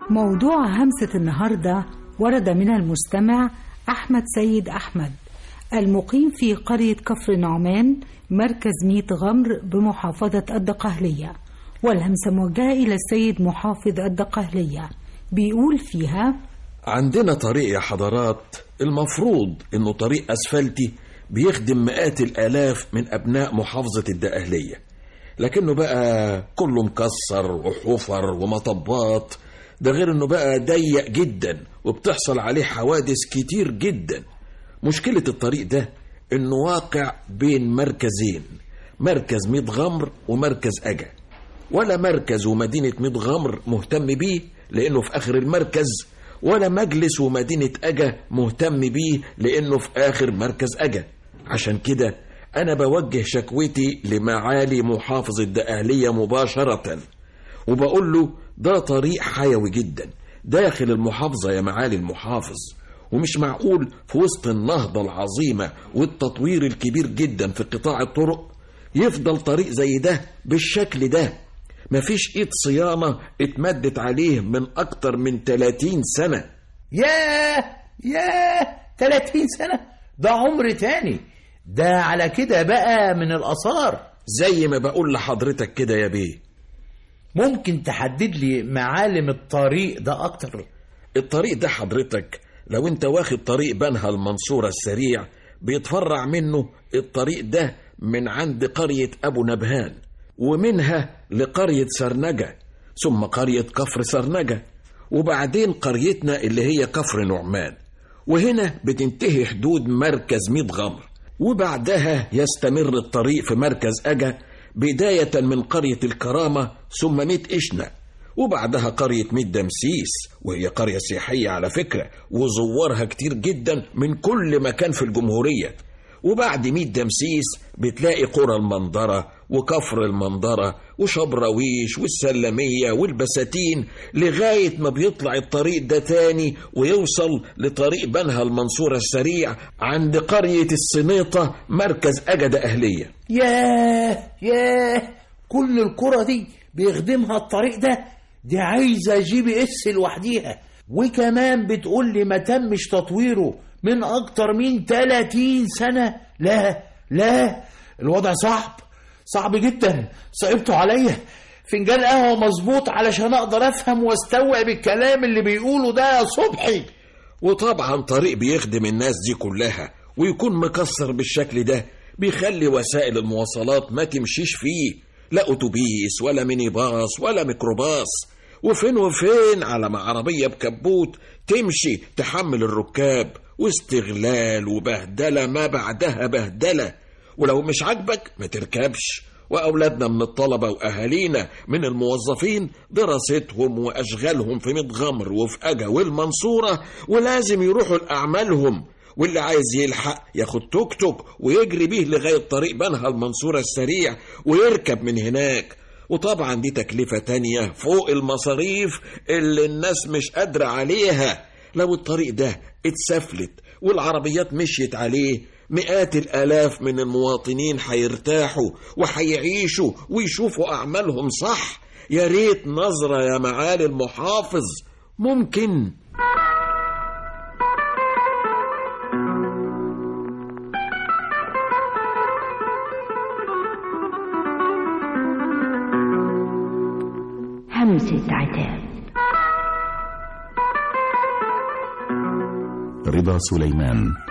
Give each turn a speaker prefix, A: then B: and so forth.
A: موضوع همسة النهاردة ورد من المستمع أحمد سيد أحمد المقيم في قرية كفر نعمان مركز ميت غمر بمحافظة الدقهلية والهمسة موجهة إلى السيد محافظ الدقهلية بيقول فيها
B: عندنا طريق يا حضرات المفروض انه طريق اسفلتي بيخدم مئات الالاف من ابناء محافظة الدقهلية لكنه بقى كله مكسر وحفر ومطبات ده غير انه بقى ضيق جدا وبتحصل عليه حوادث كتير جدا مشكلة الطريق ده انه واقع بين مركزين مركز ميت غمر ومركز اجا ولا مركز ومدينة ميت غمر مهتم بيه لانه في اخر المركز ولا مجلس ومدينة اجا مهتم بيه لانه في اخر مركز اجا عشان كده انا بوجه شكوتي لمعالي محافظ الدقهلية مباشرة وبقول له ده طريق حيوي جدا داخل المحافظة يا معالي المحافظ ومش معقول في وسط النهضة العظيمة والتطوير الكبير جدا في قطاع الطرق يفضل طريق زي ده بالشكل ده مفيش ايد صيانة اتمدت عليه من اكتر من 30 سنة
C: ياه ياه 30 سنة ده عمر تاني ده على كده بقى من الآثار
B: زي ما بقول لحضرتك كده يا بيه
C: ممكن تحدد لي معالم الطريق ده أكتر
B: الطريق ده حضرتك لو انت واخد طريق بنها المنصورة السريع بيتفرع منه الطريق ده من عند قرية أبو نبهان ومنها لقرية سرنجة ثم قرية كفر سرنجة وبعدين قريتنا اللي هي كفر نعمان وهنا بتنتهي حدود مركز ميت غمر وبعدها يستمر الطريق في مركز أجا بداية من قرية الكرامة ثم ميت إشنا وبعدها قرية ميت دمسيس وهي قرية سياحية على فكرة وزوارها كتير جدا من كل مكان في الجمهورية وبعد ميت دمسيس بتلاقي قرى المنظرة وكفر المنظرة وشبراويش والسلمية والبساتين لغاية ما بيطلع الطريق ده تاني ويوصل لطريق بنها المنصورة السريع عند قرية السنيطة مركز أجدة أهلية
C: ياه ياه كل القرى دي بيخدمها الطريق ده دي عايزة جي بي اس لوحديها وكمان بتقول لي ما تمش تطويره من أكتر من 30 سنة لا لا الوضع صعب صعب جدا صعبته عليا فنجان قهوة مظبوط علشان أقدر أفهم واستوعب الكلام اللي بيقوله ده يا صبحي
B: وطبعا طريق بيخدم الناس دي كلها ويكون مكسر بالشكل ده بيخلي وسائل المواصلات ما تمشيش فيه لا أتوبيس ولا ميني باص ولا ميكروباص وفين وفين على ما عربية بكبوت تمشي تحمل الركاب واستغلال وبهدلة ما بعدها بهدلة ولو مش عاجبك ما تركبش وأولادنا من الطلبة وأهالينا من الموظفين دراستهم وأشغالهم في متغمر وفي أجا والمنصورة ولازم يروحوا لأعمالهم واللي عايز يلحق ياخد توك توك ويجري بيه لغاية طريق بنها المنصورة السريع ويركب من هناك وطبعا دي تكلفة تانية فوق المصاريف اللي الناس مش قادرة عليها لو الطريق ده اتسفلت والعربيات مشيت عليه مئات الآلاف من المواطنين هيرتاحوا وهيعيشوا ويشوفوا أعمالهم صح يا ريت نظرة يا معالي المحافظ ممكن
D: همسة عتاب
E: رضا سليمان